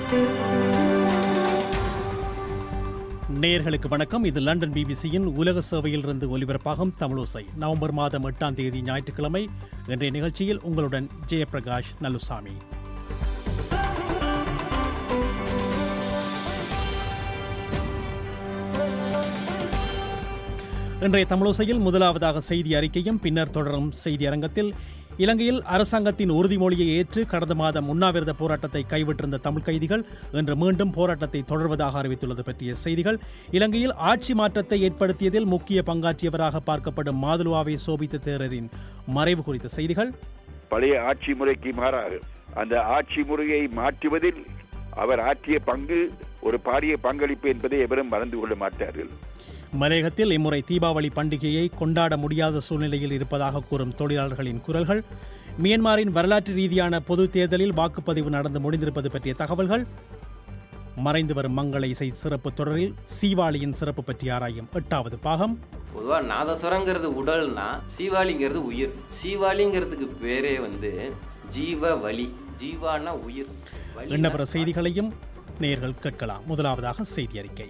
நேயர்களுக்கு வணக்கம் இது லண்டன் பிபிசியின் உலக சேவையிலிருந்து ஒலிபரப்பாகும் தமிழோசை நவம்பர் மாதம் எட்டாம் தேதி ஞாயிற்றுக்கிழமை இன்றைய நிகழ்ச்சியில் உங்களுடன் ஜெயபிரகாஷ் நல்லுசாமி இன்றைய தமிழோசையில் முதலாவதாக செய்தி அறிக்கையும் பின்னர் தொடரும் செய்தி அரங்கத்தில் இலங்கையில் அரசாங்கத்தின் உறுதிமொழியை ஏற்று கடந்த மாதம் உண்ணாவிரத போராட்டத்தை கைவிட்டிருந்த தமிழ் கைதிகள் இன்று மீண்டும் போராட்டத்தை தொடர்வதாக அறிவித்துள்ளது பற்றிய செய்திகள் இலங்கையில் ஆட்சி மாற்றத்தை ஏற்படுத்தியதில் முக்கிய பங்காற்றியவராக பார்க்கப்படும் மாதுலுவாவை சோபித்த தேரரின் மறைவு குறித்த செய்திகள் பழைய ஆட்சி முறைக்கு மாறாக அந்த ஆட்சி முறையை மாற்றுவதில் அவர் ஆற்றிய பங்கு ஒரு பாரிய பங்களிப்பு என்பதை எவரும் மறந்து கொள்ள மாட்டார்கள் மலையகத்தில் இம்முறை தீபாவளி பண்டிகையை கொண்டாட முடியாத சூழ்நிலையில் இருப்பதாக கூறும் தொழிலாளர்களின் குரல்கள் மியன்மாரின் வரலாற்று ரீதியான பொது தேர்தலில் வாக்குப்பதிவு நடந்து முடிந்திருப்பது பற்றிய தகவல்கள் மறைந்து வரும் மங்கள இசை சிறப்பு தொடரில் சீவாளியின் சிறப்பு பற்றி ஆராயும் எட்டாவது பாகம் பொதுவாக நாதஸ்வரங்கிறது உடல்னா சீவாளிங்கிறது உயிர் சீவாளிங்கிறதுக்கு பேரே வந்து ஜீவ வலி ஜீவானா உயிர் வலினா எண்ணப்பெற செய்திகளையும் நேர்கள் கேட்கலாம் முதலாவதாக செய்தி அறிக்கை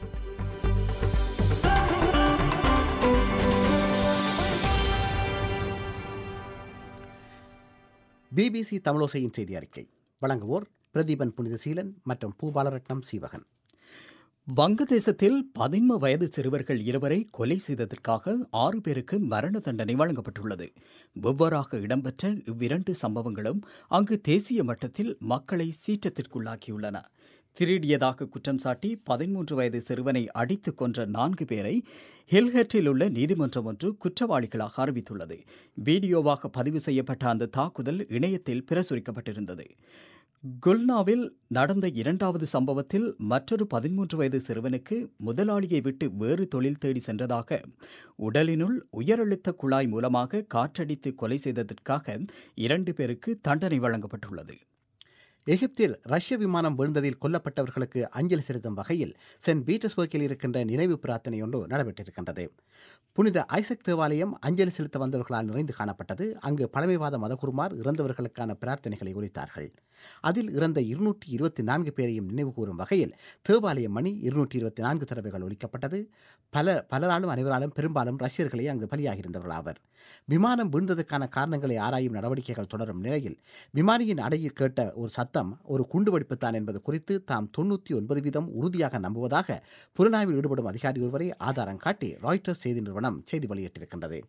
பிபிசி தமிழோசையின் செய்தி அறிக்கை வழங்குவோர் பிரதீபன் புனிதசீலன் மற்றும் பூபாலரட்னம் சீவகன் வங்கதேசத்தில் பதின்ம வயது சிறுவர்கள் இருவரை கொலை செய்ததற்காக ஆறு பேருக்கு மரண தண்டனை வழங்கப்பட்டுள்ளது வெவ்வேறாக இடம்பெற்ற இவ்விரண்டு சம்பவங்களும் அங்கு தேசிய மட்டத்தில் மக்களை சீற்றத்திற்குள்ளாக்கியுள்ளன திருடியதாக குற்றம் சாட்டி பதிமூன்று வயது சிறுவனை அடித்துக் கொன்ற நான்கு பேரை ஹில்ஹெட்டில் உள்ள நீதிமன்றம் ஒன்று குற்றவாளிகளாக அறிவித்துள்ளது வீடியோவாக பதிவு செய்யப்பட்ட அந்த தாக்குதல் இணையத்தில் பிரசுரிக்கப்பட்டிருந்தது குல்னாவில் நடந்த இரண்டாவது சம்பவத்தில் மற்றொரு பதிமூன்று வயது சிறுவனுக்கு முதலாளியை விட்டு வேறு தொழில் தேடி சென்றதாக உடலினுள் உயரழுத்த குழாய் மூலமாக காற்றடித்து கொலை செய்ததற்காக இரண்டு பேருக்கு தண்டனை வழங்கப்பட்டுள்ளது எகிப்தில் ரஷ்ய விமானம் விழுந்ததில் கொல்லப்பட்டவர்களுக்கு அஞ்சலி செலுத்தும் வகையில் சென்ட் பீட்டர்ஸ்பர்க்கில் இருக்கின்ற நினைவு பிரார்த்தனை ஒன்று நடைபெற்றிருக்கின்றது புனித ஐசக் தேவாலயம் அஞ்சலி செலுத்த வந்தவர்களால் நிறைந்து காணப்பட்டது அங்கு பழமைவாத மதகுருமார் இறந்தவர்களுக்கான பிரார்த்தனைகளை உரித்தார்கள் அதில் இறந்த இருநூற்றி இருபத்தி நான்கு பேரையும் நினைவு கூறும் வகையில் தேவாலய மணி இருநூற்றி இருபத்தி நான்கு தடவைகள் ஒலிக்கப்பட்டது பல பலராலும் அனைவராலும் பெரும்பாலும் ரஷ்யர்களே அங்கு பலியாகியிருந்தவர்கள் ஆவர் விமானம் விழுந்ததற்கான காரணங்களை ஆராயும் நடவடிக்கைகள் தொடரும் நிலையில் விமானியின் அடையில் கேட்ட ஒரு சத்தம் ஒரு குண்டுவெடிப்புத்தான் என்பது குறித்து தாம் தொண்ணூற்றி ஒன்பது வீதம் உறுதியாக நம்புவதாக புலனாய்வில் ஈடுபடும் அதிகாரி ஒருவரை ஆதாரம் காட்டி ராய்ட்டர்ஸ் செய்தி நிறுவனம் செய்தி வெளியிட்டிருக்கின்றது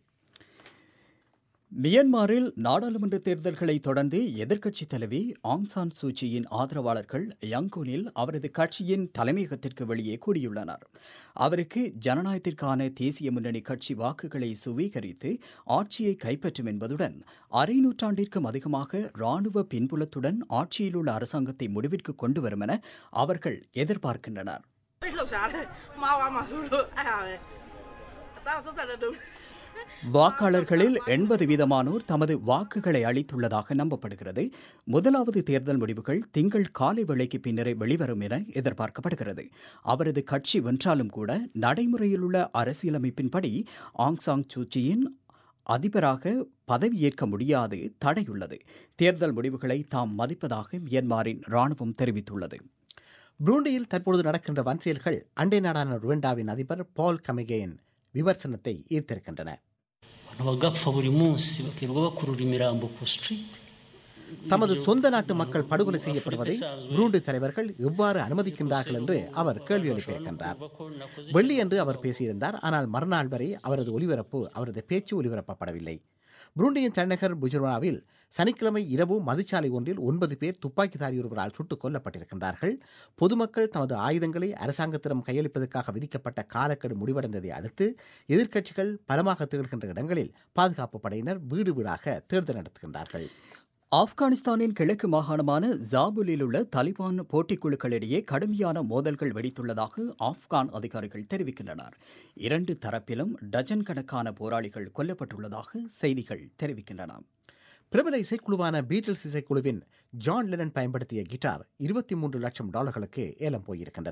மியன்மாரில் நாடாளுமன்ற தேர்தல்களை தொடர்ந்து எதிர்க்கட்சித் தலைவி ஆங் சான் சூச்சியின் ஆதரவாளர்கள் யங்கூனில் அவரது கட்சியின் தலைமையகத்திற்கு வெளியே கூடியுள்ளனர் அவருக்கு ஜனநாயகத்திற்கான தேசிய முன்னணி கட்சி வாக்குகளை சுவீகரித்து ஆட்சியை கைப்பற்றும் என்பதுடன் அரை நூற்றாண்டிற்கும் அதிகமாக ராணுவ பின்புலத்துடன் ஆட்சியில் உள்ள அரசாங்கத்தை முடிவிற்கு கொண்டு வரும் என அவர்கள் எதிர்பார்க்கின்றனர் 被漏啥了？妈妈马叔叔，哎呀喂，当时在那都。 வாக்காளர்களில் எண்பது வீதமானோர் தமது வாக்குகளை அளித்துள்ளதாக நம்பப்படுகிறது முதலாவது தேர்தல் முடிவுகள் திங்கள் காலை வேளைக்கு பின்னரே வெளிவரும் என எதிர்பார்க்கப்படுகிறது அவரது கட்சி வென்றாலும் கூட நடைமுறையில் உள்ள அரசியலமைப்பின்படி ஆங் சாங் சூச்சியின் அதிபராக பதவியேற்க முடியாது தடையுள்ளது தேர்தல் முடிவுகளை தாம் மதிப்பதாக மியன்மாரின் ராணுவம் தெரிவித்துள்ளது புரூண்டியில் தற்பொழுது நடக்கின்ற வன்செயல்கள் அண்டை நாடான ருவண்டாவின் அதிபர் பால் கமிகேயின் விமர்சனத்தை ஈர்த்திருக்கின்றன abantu bagapfa buri munsi bakirirwa bakurura imirambo ku street தமது சொந்த நாட்டு மக்கள் படுகொலை செய்யப்படுவதை புரூண்டி தலைவர்கள் எவ்வாறு அனுமதிக்கின்றார்கள் என்று அவர் கேள்வி எழுப்பியிருக்கின்றார் வெள்ளியன்று அவர் பேசியிருந்தார் ஆனால் மறுநாள் வரை அவரது ஒலிபரப்பு அவரது பேச்சு ஒலிபரப்பப்படவில்லை புரூண்டியின் தலைநகர் புஜுராவில் சனிக்கிழமை இரவு மதுச்சாலை ஒன்றில் ஒன்பது பேர் துப்பாக்கிதாரி ஒருவரால் சுட்டுக் கொல்லப்பட்டிருக்கின்றார்கள் பொதுமக்கள் தமது ஆயுதங்களை அரசாங்கத்திடம் கையளிப்பதற்காக விதிக்கப்பட்ட காலக்கெடு முடிவடைந்ததை அடுத்து எதிர்க்கட்சிகள் பலமாக திகழ்கின்ற இடங்களில் பாதுகாப்பு படையினர் வீடு வீடாக தேர்தல் நடத்துகின்றார்கள் ஆப்கானிஸ்தானின் கிழக்கு மாகாணமான ஜாபுலில் உள்ள தலிபான் போட்டிக்குழுக்களிடையே கடுமையான மோதல்கள் வெடித்துள்ளதாக ஆப்கான் அதிகாரிகள் தெரிவிக்கின்றனர் இரண்டு தரப்பிலும் டஜன் கணக்கான போராளிகள் கொல்லப்பட்டுள்ளதாக செய்திகள் தெரிவிக்கின்றன பிரபல இசைக்குழுவான பீட்டில்ஸ் இசைக்குழுவின் ஜான் லெனன் பயன்படுத்திய கிட்டார் இருபத்தி மூன்று லட்சம் டாலர்களுக்கு ஏலம் போயிருக்கின்றது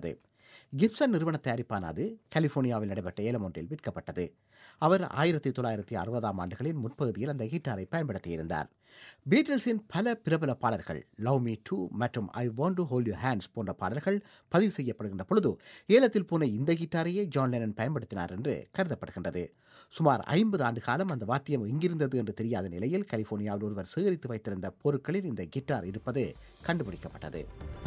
கிப்சன் நிறுவன தயாரிப்பானது கலிபோர்னியாவில் நடைபெற்ற ஏலம் ஒன்றில் விற்கப்பட்டது அவர் ஆயிரத்தி தொள்ளாயிரத்தி அறுபதாம் ஆண்டுகளின் முற்பகுதியில் அந்த கிட்டாரை பயன்படுத்தியிருந்தார் பீட்டில்ஸின் பல பிரபல பாடல்கள் லவ் மீ டூ மற்றும் I want to hold you hands போன்ற பாடல்கள் பதிவு செய்யப்படுகின்ற பொழுது ஏலத்தில் போன இந்த கிட்டாரையே ஜான் லெனன் பயன்படுத்தினார் என்று கருதப்படுகின்றது சுமார் ஐம்பது ஆண்டு காலம் அந்த வாத்தியம் எங்கிருந்தது என்று தெரியாத நிலையில் கலிபோர்னியாவில் ஒருவர் சேகரித்து வைத்திருந்த பொருட்களில் இந்த கிட்டார் இருப்பது கண்டுபிடிக்கப்பட்டது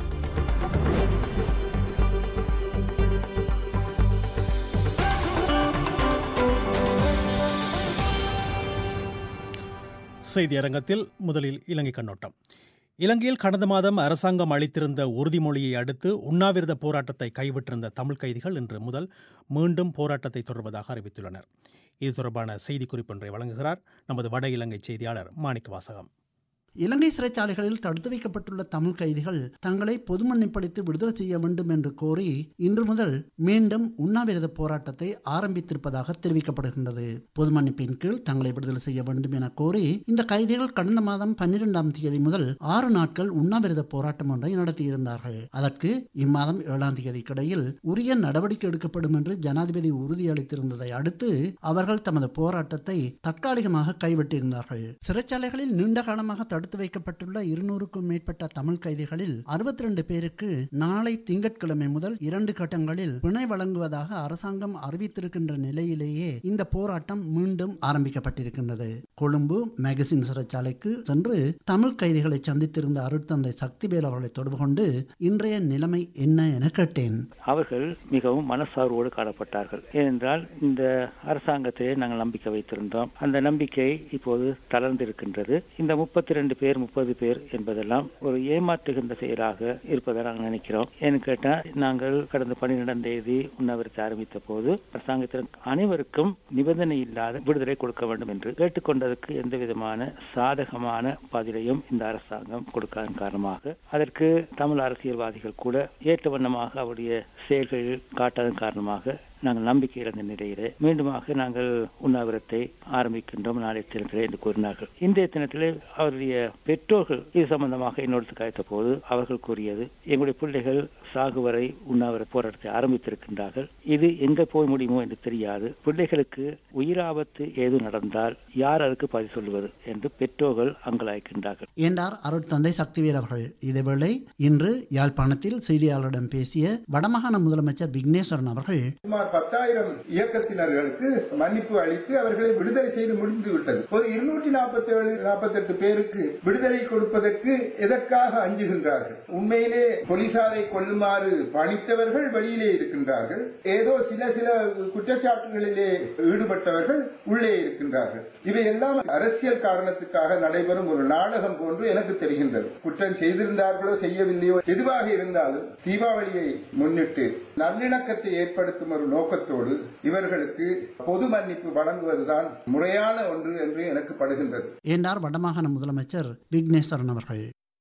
செய்தி அரங்கத்தில் முதலில் இலங்கை கண்ணோட்டம் இலங்கையில் கடந்த மாதம் அரசாங்கம் அளித்திருந்த உறுதிமொழியை அடுத்து உண்ணாவிரத போராட்டத்தை கைவிட்டிருந்த தமிழ் கைதிகள் இன்று முதல் மீண்டும் போராட்டத்தை தொடர்வதாக அறிவித்துள்ளனர் இது தொடர்பான செய்திக்குறிப்பு ஒன்றை வழங்குகிறார் நமது வட இலங்கை செய்தியாளர் மாணிக்க வாசகம் இலங்கை சிறைச்சாலைகளில் தடுத்து வைக்கப்பட்டுள்ள தமிழ் கைதிகள் தங்களை பொது மன்னிப்பளித்து விடுதலை செய்ய வேண்டும் என்று கோரி இன்று முதல் மீண்டும் உண்ணாவிரத போராட்டத்தை ஆரம்பித்திருப்பதாக தெரிவிக்கப்படுகின்றது பொது மன்னிப்பின் கீழ் தங்களை விடுதலை செய்ய வேண்டும் என கோரி இந்த கைதிகள் கடந்த மாதம் பன்னிரெண்டாம் தேதி முதல் ஆறு நாட்கள் உண்ணாவிரத போராட்டம் ஒன்றை நடத்தியிருந்தார்கள் அதற்கு இம்மாதம் ஏழாம் தேதிக்கிடையில் உரிய நடவடிக்கை எடுக்கப்படும் என்று ஜனாதிபதி உறுதியளித்திருந்ததை அடுத்து அவர்கள் தமது போராட்டத்தை தற்காலிகமாக கைவிட்டிருந்தார்கள் சிறைச்சாலைகளில் நீண்ட காலமாக தடுத்து வைக்கப்பட்டுள்ள இருநூறுக்கும் மேற்பட்ட தமிழ் கைதிகளில் அறுபத்தி ரெண்டு பேருக்கு நாளை திங்கட்கிழமை முதல் இரண்டு கட்டங்களில் பிணை வழங்குவதாக அரசாங்கம் அறிவித்திருக்கின்ற நிலையிலேயே இந்த போராட்டம் மீண்டும் ஆரம்பிக்கப்பட்டிருக்கின்றது கொழும்பு மேகசின் சிறைச்சாலைக்கு சென்று தமிழ் கைதிகளை சந்தித்திருந்த அருட்தந்தை சக்திவேல் அவர்களை தொடர்பு கொண்டு இன்றைய நிலைமை என்ன என கேட்டேன் அவர்கள் மிகவும் மனசார்வோடு காணப்பட்டார்கள் ஏனென்றால் இந்த அரசாங்கத்தை நாங்கள் நம்பிக்கை வைத்திருந்தோம் அந்த நம்பிக்கை இப்போது தளர்ந்திருக்கின்றது இந்த முப்பத்தி ரெண்டு பேர் முப்பது பேர் என்பதெல்லாம் ஒரு ஏமாற்றுகின்ற செயலாக இருப்பதை நாங்கள் நினைக்கிறோம் ஏன்னு கேட்டால் நாங்கள் கடந்த பன்னிரெண்டாம் தேதி உண்ணாவிரத்தை ஆரம்பித்த போது அரசாங்கத்தின் அனைவருக்கும் நிபந்தனை இல்லாத விடுதலை கொடுக்க வேண்டும் என்று கேட்டுக்கொண்டதற்கு எந்த விதமான சாதகமான பதிலையும் இந்த அரசாங்கம் கொடுக்காத காரணமாக அதற்கு தமிழ் அரசியல்வாதிகள் கூட ஏற்ற வண்ணமாக அவருடைய செயல்களில் காட்டாதன் காரணமாக நாங்கள் நம்பிக்கை இழந்த நிலையிலே மீண்டுமாக நாங்கள் உண்ணாவிரத்தை ஆரம்பிக்கின்றோம் நாளை தினத்திலே என்று கூறினார்கள் இன்றைய தினத்திலே அவருடைய பெற்றோர்கள் இது சம்பந்தமாக என்னோடு காய்த்த போது அவர்கள் கூறியது எங்களுடைய பிள்ளைகள் சாகு வரை உண்ணாவிர போராட்டத்தை ஆரம்பித்திருக்கின்றார்கள் இது எங்க போய் முடியுமோ என்று தெரியாது பிள்ளைகளுக்கு உயிராபத்து ஏது நடந்தால் யார் அதுக்கு பதில் சொல்லுவது என்று பெற்றோர்கள் அங்கலாய்க்கின்றார்கள் என்றார் அருட்தந்தை சக்திவேல் அவர்கள் இதேவேளை இன்று யாழ்ப்பாணத்தில் செய்தியாளரிடம் பேசிய வடமாகாண முதலமைச்சர் விக்னேஸ்வரன் அவர்கள் சுமார் பத்தாயிரம் இயக்கத்தினர்களுக்கு மன்னிப்பு அளித்து அவர்களை விடுதலை செய்து முடிந்து விட்டது ஒரு இருநூற்றி நாற்பத்தி ஏழு நாற்பத்தி எட்டு பேருக்கு விடுதலை கொடுப்பதற்கு எதற்காக அஞ்சுகின்றார்கள் உண்மையிலே போலீசாரை கொல்லுமாறு பணித்தவர்கள் வெளியிலே இருக்கின்றார்கள் ஏதோ சில சில குற்றச்சாட்டுகளிலே ஈடுபட்டவர்கள் உள்ளே இருக்கின்றார்கள் இவையெல்லாம் அரசியல் காரணத்துக்காக நடைபெறும் ஒரு நாடகம் போன்று எனக்கு தெரிகின்றது குற்றம் செய்திருந்தார்களோ செய்யவில்லையோ எதுவாக இருந்தாலும் தீபாவளியை முன்னிட்டு நல்லிணக்கத்தை ஏற்படுத்தும் ஒரு நோக்கத்தோடு இவர்களுக்கு பொது மன்னிப்பு வழங்குவதுதான் முறையான ஒன்று என்று எனக்கு படுகின்றது என்றார் வடமாகாண முதலமைச்சர் விக்னேஸ்வரன் அவர்கள்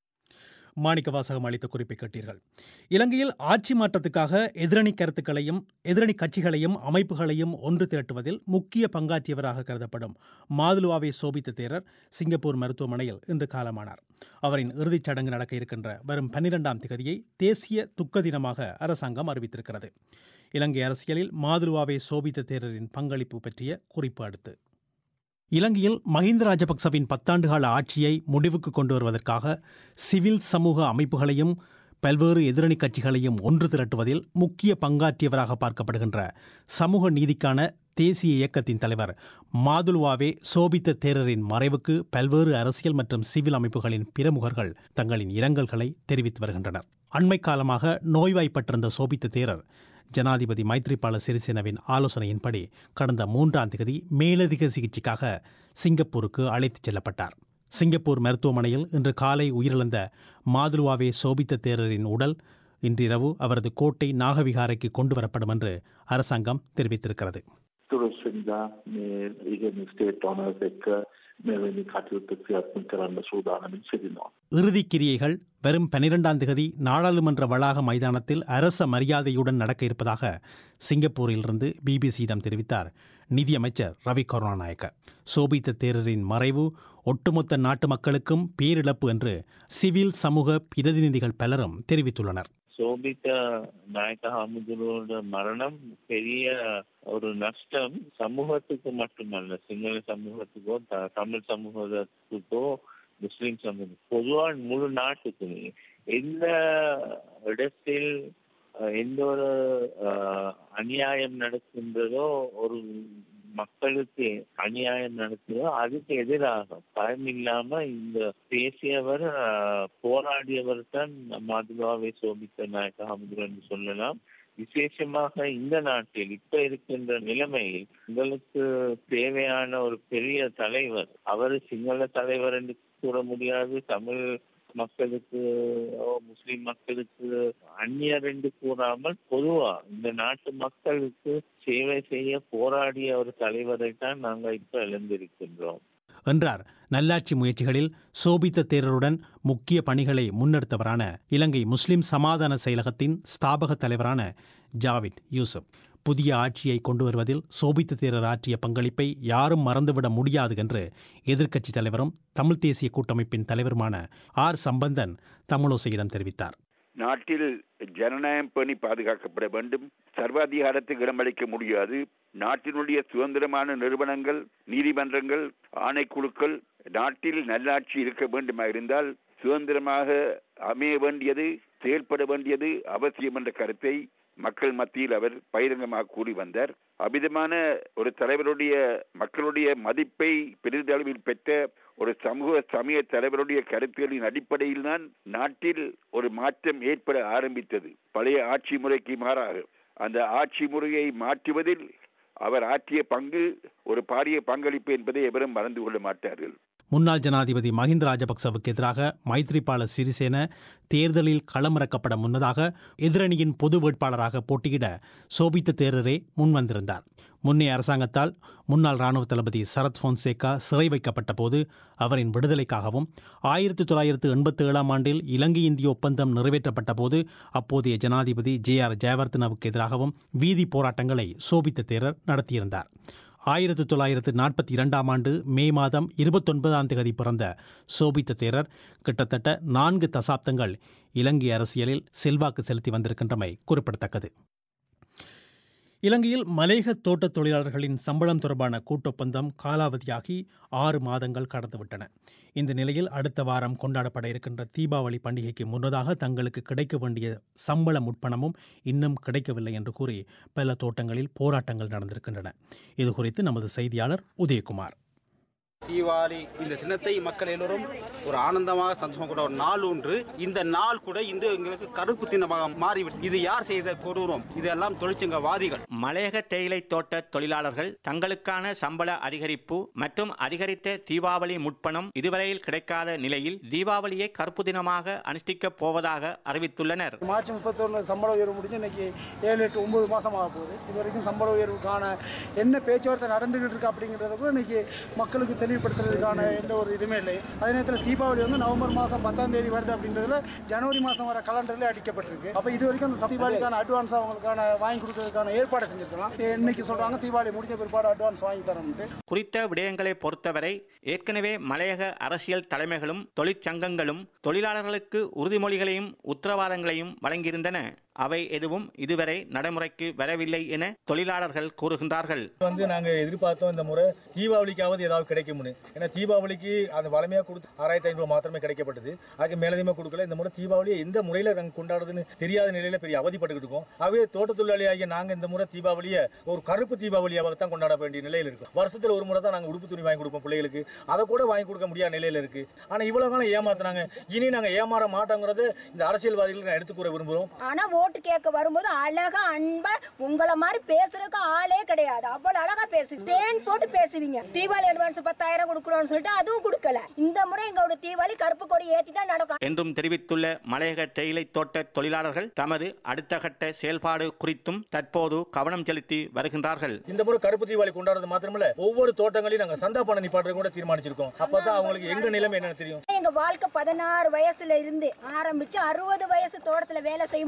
மாணிக்க வாசகம் அளித்த குறிப்பை கேட்டீர்கள் இலங்கையில் ஆட்சி மாற்றத்துக்காக எதிரணி கருத்துக்களையும் எதிரணி கட்சிகளையும் அமைப்புகளையும் ஒன்று திரட்டுவதில் முக்கிய பங்காற்றியவராக கருதப்படும் மாதுலுவாவை சோபித்த தேரர் சிங்கப்பூர் மருத்துவமனையில் இன்று காலமானார் அவரின் இறுதிச் சடங்கு நடக்க இருக்கின்ற வரும் பன்னிரெண்டாம் திகதியை தேசிய துக்க தினமாக அரசாங்கம் அறிவித்திருக்கிறது இலங்கை அரசியலில் மாதுலுவாவை சோபித்த தேரரின் பங்களிப்பு பற்றிய குறிப்பு அடுத்து இலங்கையில் மஹிந்த ராஜபக்சவின் பத்தாண்டுகால ஆட்சியை முடிவுக்கு கொண்டு வருவதற்காக சிவில் சமூக அமைப்புகளையும் பல்வேறு எதிரணி கட்சிகளையும் ஒன்று திரட்டுவதில் முக்கிய பங்காற்றியவராக பார்க்கப்படுகின்ற சமூக நீதிக்கான தேசிய இயக்கத்தின் தலைவர் மாதுல்வாவே சோபித்த தேரரின் மறைவுக்கு பல்வேறு அரசியல் மற்றும் சிவில் அமைப்புகளின் பிரமுகர்கள் தங்களின் இரங்கல்களை தெரிவித்து வருகின்றனர் அண்மை காலமாக நோய்வாய்ப்பட்டிருந்த சோபித்த தேரர் ஜனாதிபதி மைத்ரிபால சிறிசேனவின் ஆலோசனையின்படி கடந்த மூன்றாம் தேதி மேலதிக சிகிச்சைக்காக சிங்கப்பூருக்கு அழைத்துச் செல்லப்பட்டார் சிங்கப்பூர் மருத்துவமனையில் இன்று காலை உயிரிழந்த மாதுலுவாவே சோபித்த தேரரின் உடல் இன்றிரவு அவரது கோட்டை நாகவிகாரைக்கு கொண்டு வரப்படும் என்று அரசாங்கம் தெரிவித்திருக்கிறது තුරුස්සින්දා මේ ඉගෙන ස්ටේට් ඕනර්ස් එක්ක මෙවැනි කටයුත්ත ක්‍රියාත්මක කරන්න සූදානමින් සිටිනවා. இறுதிக் கிரியைகள் வரும் பனிரெண்டாம் தேதி நாடாளுமன்ற வளாக மைதானத்தில் அரச மரியாதையுடன் நடக்க இருப்பதாக சிங்கப்பூரிலிருந்து பிபிசியிடம் தெரிவித்தார் நிதியமைச்சர் ரவி கருணாநாயக்க சோபித்த தேரரின் மறைவு ஒட்டுமொத்த நாட்டு மக்களுக்கும் பேரிழப்பு என்று சிவில் சமூக பிரதிநிதிகள் பலரும் தெரிவித்துள்ளனர் So சோபித்த நாயக்க ஹாமுதுரோட மரணம் பெரிய ஒரு நஷ்டம் சமூகத்துக்கு மட்டுமல்ல சிங்கள சமூகத்துக்கோ த- தமிழ் சமூகத்துக்கோ முஸ்லிம் சமூகம் பொதுவா முழு நாட்டுக்குமே எந்த இடத்தில் அஹ், எந்த ஒரு அஹ், அநியாயம் நடக்கின்றதோ ஒரு மக்களுக்கு அநியாயம் நடக்குதோ அதுக்கு எதிராக பயம் இல்லாம இந்த பேசியவர் அஹ், போராடியவர் தான் மதுராவை சோபித்த நாயக்க அமுதுர் என்று சொல்லலாம் விசேஷமாக இந்த நாட்டில் இப்ப இருக்கின்ற நிலைமையில் உங்களுக்கு தேவையான ஒரு பெரிய தலைவர் அவர் சிங்கள தலைவர் என்று கூற முடியாது தமிழ் மக்களுக்கு ஓ, முஸ்லிம் மக்களுக்கு அந்நியர் என்று கூறாமல் பொதுவா இந்த நாட்டு மக்களுக்கு சேவை செய்ய போராடிய ஒரு தலைவரை தான் நாங்கள் இப்ப இழந்திருக்கின்றோம் என்றார் நல்லாட்சி முயற்சிகளில் சோபித்த தேரருடன் முக்கிய பணிகளை முன்னெடுத்தவரான இலங்கை முஸ்லிம் சமாதான செயலகத்தின் ஸ்தாபக தலைவரான ஜாவித் யூசுப் புதிய ஆட்சியை கொண்டு வருவதில் சோபித்த தேரர் ஆற்றிய பங்களிப்பை யாரும் மறந்துவிட முடியாது என்று எதிர்க்கட்சித் தலைவரும் தமிழ் தேசிய கூட்டமைப்பின் தலைவருமான ஆர் சம்பந்தன் தமிழோசையிடம் தெரிவித்தார் நாட்டில் ஜனநாயகம் பேணி பாதுகாக்கப்பட வேண்டும் சர்வாதிகாரத்துக்கு இடமளிக்க முடியாது நாட்டினுடைய சுதந்திரமான நிறுவனங்கள் நீதிமன்றங்கள் ஆணைக்குழுக்கள் நாட்டில் நல்லாட்சி இருக்க வேண்டுமா இருந்தால் சுதந்திரமாக அமைய வேண்டியது செயல்பட வேண்டியது அவசியம் என்ற கருத்தை மக்கள் மத்தியில் அவர் பகிரங்கமாக கூறி வந்தார் அமிதமான ஒரு தலைவருடைய மக்களுடைய மதிப்பை பெரிதளவில் பெற்ற ஒரு சமூக சமய தலைவருடைய கருத்துகளின் அடிப்படையில் தான் நாட்டில் ஒரு மாற்றம் ஏற்பட ஆரம்பித்தது பழைய ஆட்சி முறைக்கு மாறாக அந்த ஆட்சி முறையை மாற்றுவதில் அவர் ஆற்றிய பங்கு ஒரு பாரிய பங்களிப்பு என்பதை எவரும் மறந்து கொள்ள மாட்டார்கள் முன்னாள் ஜனாதிபதி மஹிந்த ராஜபக்சவுக்கு எதிராக மைத்ரிபால சிறிசேன தேர்தலில் களமிறக்கப்பட முன்னதாக எதிரணியின் பொது வேட்பாளராக போட்டியிட சோபித்த தேரரே முன்வந்திருந்தார் முன்னைய அரசாங்கத்தால் முன்னாள் ராணுவ தளபதி சரத் பொன்சேகா சிறை வைக்கப்பட்ட போது அவரின் விடுதலைக்காகவும் ஆயிரத்தி தொள்ளாயிரத்து எண்பத்தி ஏழாம் ஆண்டில் இலங்கை இந்திய ஒப்பந்தம் நிறைவேற்றப்பட்ட போது அப்போதைய ஜனாதிபதி ஜே ஆர் ஜெயவர்தனவுக்கு எதிராகவும் வீதி போராட்டங்களை சோபித்த தேரர் நடத்தியிருந்தார் ஆயிரத்து தொள்ளாயிரத்து நாற்பத்தி இரண்டாம் ஆண்டு மே மாதம் இருபத்தொன்பதாம் தேதி பிறந்த சோபித்த தேரர் கிட்டத்தட்ட நான்கு தசாப்தங்கள் இலங்கை அரசியலில் செல்வாக்கு செலுத்தி வந்திருக்கின்றமை குறிப்பிடத்தக்கது இலங்கையில் மலேக தோட்டத் தொழிலாளர்களின் சம்பளம் தொடர்பான கூட்டொப்பந்தம் காலாவதியாகி ஆறு மாதங்கள் கடந்துவிட்டன இந்த நிலையில் அடுத்த வாரம் கொண்டாடப்பட இருக்கின்ற தீபாவளி பண்டிகைக்கு முன்னதாக தங்களுக்கு கிடைக்க வேண்டிய சம்பள முற்பணமும் இன்னும் கிடைக்கவில்லை என்று கூறி பல தோட்டங்களில் போராட்டங்கள் நடந்திருக்கின்றன இது குறித்து நமது செய்தியாளர் உதயகுமார் தீபாவளி இந்த தினத்தை மக்கள் எல்லோரும் ஒரு ஆனந்தமாக சந்தோஷம் கூட ஒரு நாள் ஒன்று இந்த நாள் கூட இன்று எங்களுக்கு கருப்பு தினமாக மாறிவிட்டது இது யார் செய்த கொடூரம் இதெல்லாம் தொழிற்சங்கவாதிகள் மலையக தேயிலை தோட்ட தொழிலாளர்கள் தங்களுக்கான சம்பள அதிகரிப்பு மற்றும் அதிகரித்த தீபாவளி முற்பணம் இதுவரையில் கிடைக்காத நிலையில் தீபாவளியை கருப்பு தினமாக அனுஷ்டிக்கப் போவதாக அறிவித்துள்ளனர் மார்ச் முப்பத்தொன்று சம்பள உயர்வு முடிஞ்சு இன்னைக்கு ஏழு எட்டு ஒன்பது மாதம் ஆக போகுது இது வரைக்கும் சம்பள உயர்வுக்கான என்ன பேச்சுவார்த்தை நடந்துகிட்டு இருக்கு அப்படிங்கிறத கூட இன்னைக்கு மக்களுக்கு தெளிவுபடுத்துறதுக்கான எந்த ஒரு இதுவுமே இல்லை அதே நேரத்தில் தீபாவளி வந்து நவம்பர் மாதம் பத்தாம் தேதி வருது அப்படின்றதுல ஜனவரி மாதம் வர கலண்டர்லேயே அடிக்கப்பட்டிருக்கு அப்போ இது வரைக்கும் அந்த தீபாவளிக்கான அட்வான்ஸ் அவங்களுக்கான வாங்கி கொடுக்கறதுக்கான ஏற்பாடு செஞ்சிருக்கலாம் இன்னைக்கு சொல்கிறாங்க தீபாவளி முடிஞ்ச பிற்பாடு அட்வான்ஸ் வாங்கி தரணும்ட்டு குறித்த விடயங்களை பொறுத்தவரை ஏற்கனவே மலையக அரசியல் தலைமைகளும் தொழிற்சங்கங்களும் தொழிலாளர்களுக்கு உறுதிமொழிகளையும் உத்தரவாதங்களையும் வழங்கியிருந்தன அவை எதுவும் இதுவரை நடைமுறைக்கு வரவில்லை என தொழிலாளர்கள் கூறுகின்றார்கள் வந்து நாங்க எதிர்பார்த்தோம் இந்த முறை தீபாவளிக்காவது ஏதாவது கிடைக்கும்னு ஏன்னா தீபாவளிக்கு அந்த வளமையா கொடுத்து ஆறாயிரத்தி ஐநூறு மாத்திரமே கிடைக்கப்பட்டது அதுக்கு மேலதிகமாக கொடுக்கல இந்த முறை தீபாவளியை எந்த முறையில நாங்க கொண்டாடுறதுன்னு தெரியாத நிலையில பெரிய அவதிப்பட்டுக்கிட்டு இருக்கோம் ஆகவே தோட்ட தொழிலாளி ஆகிய நாங்க இந்த முறை தீபாவளியை ஒரு கருப்பு தீபாவளியாக தான் கொண்டாட வேண்டிய நிலையில் இருக்கும் வருஷத்துல ஒரு முறை தான் நாங்க உடுப்பு துணி வாங்கி கொடுப்போம் பிள்ளைகளுக்கு அதை கூட வாங்கி கொடுக்க முடியாத நிலையில இருக்கு ஆனா இவ்வளவு காலம் ஏமாத்துனாங்க இனி நாங்க ஏமாற மாட்டோங்கிறது இந்த அரசியல்வாதிகளுக்கு நான் எடுத்து கூற விரும்புகிறோம் ஆனா ஓட்டு கேட்க வரும்போது அழகா அன்பா உங்களை மாதிரி பேசுறதுக்கு ஆளே கிடையாது அவ்வளவு அழகா பேசு தேன் போட்டு பேசுவீங்க தீபாவளி அட்வான்ஸ் பத்தாயிரம் கொடுக்குறோம்னு சொல்லிட்டு அதுவும் கொடுக்கல இந்த முறை எங்களோட தீபாவளி கருப்பு கொடி ஏத்தி தான் நடக்கும் என்றும் தெரிவித்துள்ள மலையக தேயிலை தோட்ட தொழிலாளர்கள் தமது அடுத்த கட்ட செயல்பாடு குறித்தும் தற்போது கவனம் செலுத்தி வருகின்றார்கள் இந்த முறை கருப்பு தீபாவளி கொண்டாடுறது மாத்திரமல்ல ஒவ்வொரு தோட்டங்களையும் நாங்க சந்தா பணம் நிப்பாட்டுறது கூட தீர்மானிச்சிருக்கோம் அப்பதான் அவங்களுக்கு எங்க நிலைமை என்னன்னு தெரியும் எங்க வாழ்க்கை பதினாறு வயசுல இருந்து ஆரம்பிச்சு அறுபது வயசு தோட்டத்துல வேலை செய்ய முடியும் எங்களோட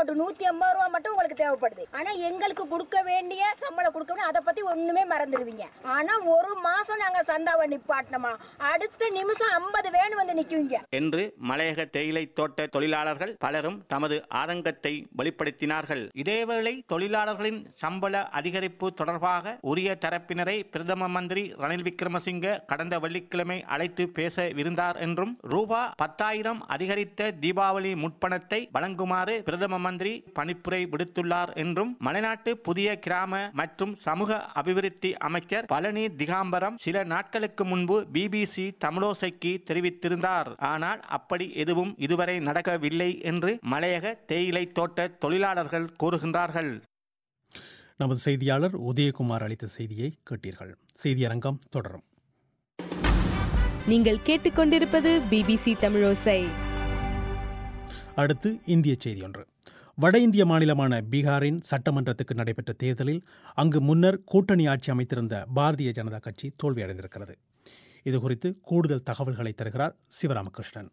இருக்கட்டும் நூத்தி ஐம்பது ரூபா மட்டும் உங்களுக்கு தேவைப்படுது ஆனா எங்களுக்கு கொடுக்க வேண்டிய சம்பளம் கொடுக்கணும் அதை பத்தி ஒண்ணுமே மறந்துடுவீங்க ஆனா ஒரு மாசம் நாங்க சந்தாவை நிப்பாட்டினோமா அடுத்த நிமிஷம் ஐம்பது வேன் வந்து நிக்குவீங்க என்று மலையக தேயிலை தோட்ட தொழிலாளர்கள் பலரும் தமது ஆதங்கத்தை வெளிப்படுத்தினார்கள் இதேவேளை தொழிலாளர்களின் சம்பள அதிகரிப்பு தொடர்பாக உரிய தரப்பினரை பிரதம மந்திரி ரணில் விக்ரமசிங்க கடந்த வெள்ளிக்கிழமை அழைத்து பேச விருந்தார் என்றும் ரூபா பத்தாயிரம் அதிகரித்த தீபாவளி முற்பணத்தை வழங்குமாறு பிரதம மந்திரி பணிப்புரை விடுத்துள்ளார் என்றும் மலைநாட்டு புதிய கிராம மற்றும் சமூக அபிவிருத்தி அமைச்சர் பழனி திகாம்பரம் சில நாட்களுக்கு முன்பு பிபிசி தமிழோசைக்கு தெரிவித்திருந்தார் ஆனால் அப்படி எதுவும் இதுவரை நடக்கவில்லை என்று மலையக தேயிலை தோட்ட தொழிலாளர்கள் கூறுகின்றார்கள் நமது செய்தியாளர் உதயகுமார் அளித்த செய்தியை கேட்டீர்கள் செய்தியரங்கம் தொடரும் நீங்கள் கேட்டுக்கொண்டிருப்பது பிபிசி தமிழோசை அடுத்து இந்திய செய்தி ஒன்று வட இந்திய மாநிலமான பீகாரின் சட்டமன்றத்துக்கு நடைபெற்ற தேர்தலில் அங்கு முன்னர் கூட்டணி ஆட்சி அமைத்திருந்த பாரதிய ஜனதா கட்சி தோல்வியடைந்திருக்கிறது இதுகுறித்து கூடுதல் தகவல்களை தருகிறார் சிவராமகிருஷ்ணன்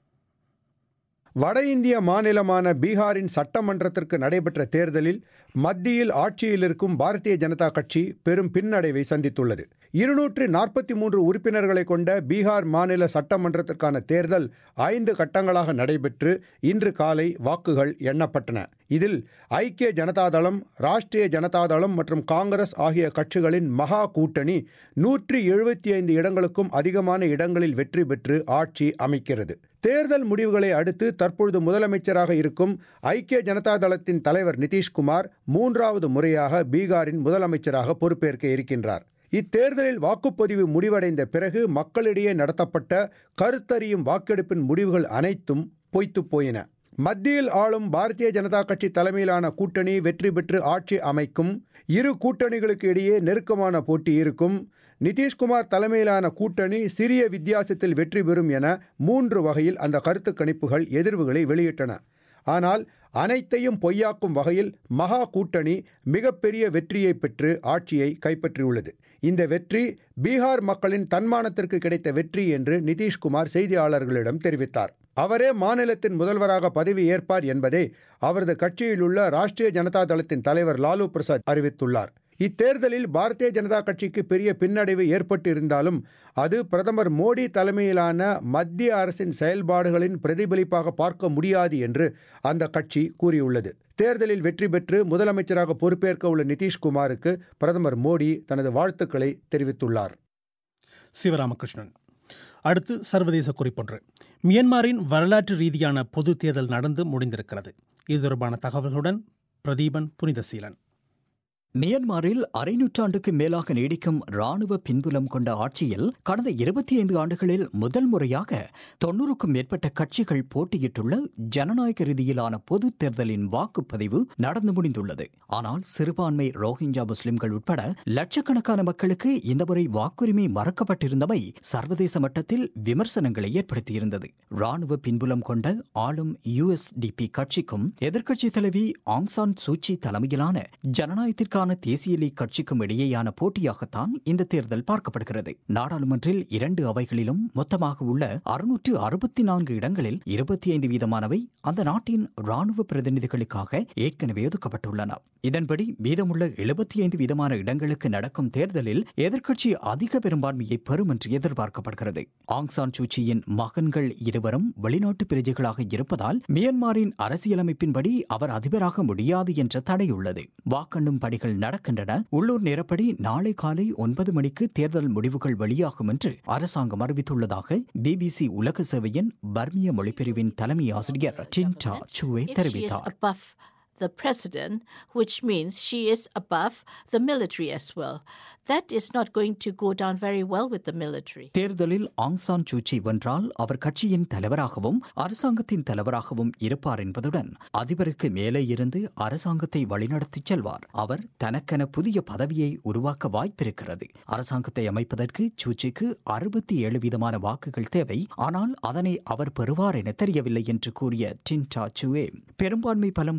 வட இந்திய மாநிலமான பீகாரின் சட்டமன்றத்திற்கு நடைபெற்ற தேர்தலில் மத்தியில் ஆட்சியில் இருக்கும் பாரதிய ஜனதா கட்சி பெரும் பின்னடைவை சந்தித்துள்ளது இருநூற்று நாற்பத்தி மூன்று உறுப்பினர்களை கொண்ட பீகார் மாநில சட்டமன்றத்திற்கான தேர்தல் ஐந்து கட்டங்களாக நடைபெற்று இன்று காலை வாக்குகள் எண்ணப்பட்டன இதில் ஐக்கிய ஜனதாதளம் ராஷ்டிரிய ஜனதாதளம் மற்றும் காங்கிரஸ் ஆகிய கட்சிகளின் மகா கூட்டணி நூற்றி எழுபத்தி ஐந்து இடங்களுக்கும் அதிகமான இடங்களில் வெற்றி பெற்று ஆட்சி அமைக்கிறது தேர்தல் முடிவுகளை அடுத்து தற்பொழுது முதலமைச்சராக இருக்கும் ஐக்கிய ஜனதாதளத்தின் தலைவர் நிதிஷ்குமார் மூன்றாவது முறையாக பீகாரின் முதலமைச்சராக பொறுப்பேற்க இருக்கின்றார் இத்தேர்தலில் வாக்குப்பதிவு முடிவடைந்த பிறகு மக்களிடையே நடத்தப்பட்ட கருத்தறியும் வாக்கெடுப்பின் முடிவுகள் அனைத்தும் பொய்த்துப் போயின மத்தியில் ஆளும் பாரதிய ஜனதா கட்சி தலைமையிலான கூட்டணி வெற்றி பெற்று ஆட்சி அமைக்கும் இரு கூட்டணிகளுக்கு இடையே நெருக்கமான போட்டி இருக்கும் நிதிஷ்குமார் தலைமையிலான கூட்டணி சிறிய வித்தியாசத்தில் வெற்றி பெறும் என மூன்று வகையில் அந்த கருத்து கணிப்புகள் எதிர்வுகளை வெளியிட்டன ஆனால் அனைத்தையும் பொய்யாக்கும் வகையில் மகா கூட்டணி மிகப்பெரிய வெற்றியை பெற்று ஆட்சியை கைப்பற்றியுள்ளது இந்த வெற்றி பீகார் மக்களின் தன்மானத்திற்கு கிடைத்த வெற்றி என்று நிதிஷ்குமார் செய்தியாளர்களிடம் தெரிவித்தார் அவரே மாநிலத்தின் முதல்வராக பதவி ஏற்பார் என்பதை அவரது கட்சியிலுள்ள ராஷ்டிரிய ஜனதா தளத்தின் தலைவர் லாலு பிரசாத் அறிவித்துள்ளார் இத்தேர்தலில் பாரதிய ஜனதா கட்சிக்கு பெரிய பின்னடைவு ஏற்பட்டு இருந்தாலும் அது பிரதமர் மோடி தலைமையிலான மத்திய அரசின் செயல்பாடுகளின் பிரதிபலிப்பாக பார்க்க முடியாது என்று அந்த கட்சி கூறியுள்ளது தேர்தலில் வெற்றி பெற்று முதலமைச்சராக பொறுப்பேற்க உள்ள நிதிஷ்குமாருக்கு பிரதமர் மோடி தனது வாழ்த்துக்களை தெரிவித்துள்ளார் சிவராமகிருஷ்ணன் அடுத்து சர்வதேச குறிப்பொன்று மியன்மாரின் வரலாற்று ரீதியான பொது தேர்தல் நடந்து முடிந்திருக்கிறது இது தொடர்பான தகவல்களுடன் பிரதீபன் புனிதசீலன் மியன்மாரில் அரை நூற்றாண்டுக்கு மேலாக நீடிக்கும் ராணுவ பின்புலம் கொண்ட ஆட்சியில் கடந்த இருபத்தி ஐந்து ஆண்டுகளில் முதல் முறையாக தொன்னூறுக்கும் மேற்பட்ட கட்சிகள் போட்டியிட்டுள்ள ஜனநாயக ரீதியிலான பொது தேர்தலின் வாக்குப்பதிவு நடந்து முடிந்துள்ளது ஆனால் சிறுபான்மை ரோஹிஞ்சா முஸ்லிம்கள் உட்பட லட்சக்கணக்கான மக்களுக்கு இந்த முறை வாக்குரிமை மறக்கப்பட்டிருந்தமை சர்வதேச மட்டத்தில் விமர்சனங்களை ஏற்படுத்தியிருந்தது ராணுவ பின்புலம் கொண்ட ஆளும் யுஎஸ்டிபி கட்சிக்கும் எதிர்க்கட்சி தலைவி ஆங்சான் சூச்சி தலைமையிலான ஜனநாயகத்திற்கான தேசிய லீக் கட்சிக்கும் இடையேயான போட்டியாகத்தான் இந்த தேர்தல் பார்க்கப்படுகிறது நாடாளுமன்றில் இரண்டு அவைகளிலும் மொத்தமாக உள்ள அறுநூற்று அறுபத்தி நான்கு இடங்களில் இருபத்தி ஐந்து வீதமானவை அந்த நாட்டின் ராணுவ பிரதிநிதிகளுக்காக ஏற்கனவே ஒதுக்கப்பட்டுள்ளன இதன்படி மீதமுள்ள எழுபத்தி ஐந்து வீதமான இடங்களுக்கு நடக்கும் தேர்தலில் எதிர்க்கட்சி அதிக பெரும்பான்மையை பெறும் என்று எதிர்பார்க்கப்படுகிறது ஆங்சான் சூச்சியின் மகன்கள் இருவரும் வெளிநாட்டு பிரஜைகளாக இருப்பதால் மியன்மாரின் அரசியலமைப்பின்படி அவர் அதிபராக முடியாது என்ற தடை உள்ளது வாக்கெண்ணும் பணிகள் நடக்கின்றன உள்ளூர் நேரப்படி நாளை காலை ஒன்பது மணிக்கு தேர்தல் முடிவுகள் வெளியாகும் என்று அரசாங்கம் அறிவித்துள்ளதாக பிபிசி உலக சேவையின் பர்மிய மொழிப்பிரிவின் தலைமை ஆசிரியர் டின்டா சுவே தெரிவித்தார் above the president, which means she is above the military as well. That is not going to go down very well with the military. தேர்தலில் ஆங்சான் சூச்சி வென்றால் அவர் கட்சியின் தலைவராகவும் அரசாங்கத்தின் தலைவராகவும் இருப்பார் என்பதுடன் அதிபருக்கு மேலே இருந்து அரசாங்கத்தை வழிநடத்திச் செல்வார் அவர் தனக்கென புதிய பதவியை உருவாக்க வாய்ப்பிருக்கிறது அரசாங்கத்தை அமைப்பதற்கு சூச்சிக்கு அறுபத்தி ஏழு வீதமான வாக்குகள் தேவை ஆனால் அதனை அவர் பெறுவார் என தெரியவில்லை என்று கூறிய டின்டா சுவே பெரும்பான்மை பலம் கிடைக்காவிட்டால்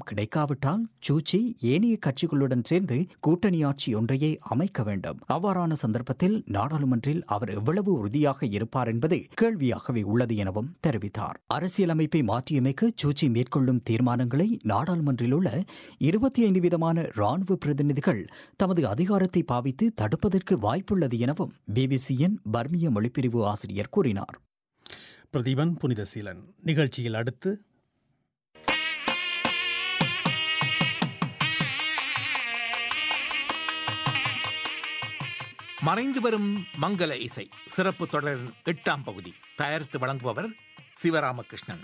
இல்லாவிட்டால் சூச்சி ஏனைய கட்சிகளுடன் சேர்ந்து கூட்டணி ஆட்சி ஒன்றையே அமைக்க வேண்டும் அவ்வாறான சந்தர்ப்பத்தில் நாடாளுமன்றில் அவர் எவ்வளவு உறுதியாக இருப்பார் என்பது கேள்வியாகவே உள்ளது எனவும் தெரிவித்தார் அரசியலமைப்பை மாற்றியமைக்க சூச்சி மேற்கொள்ளும் தீர்மானங்களை நாடாளுமன்றில் உள்ள இருபத்தி ஐந்து விதமான ராணுவ பிரதிநிதிகள் தமது அதிகாரத்தை பாவித்து தடுப்பதற்கு வாய்ப்புள்ளது எனவும் பிபிசியின் பர்மிய மொழிப்பிரிவு ஆசிரியர் கூறினார் பிரதீபன் புனிதசீலன் நிகழ்ச்சியில் அடுத்து மறைந்து வரும் மங்கள இசை சிறப்பு தொடரின் எட்டாம் பகுதி தயாரித்து வழங்குபவர் சிவராமகிருஷ்ணன்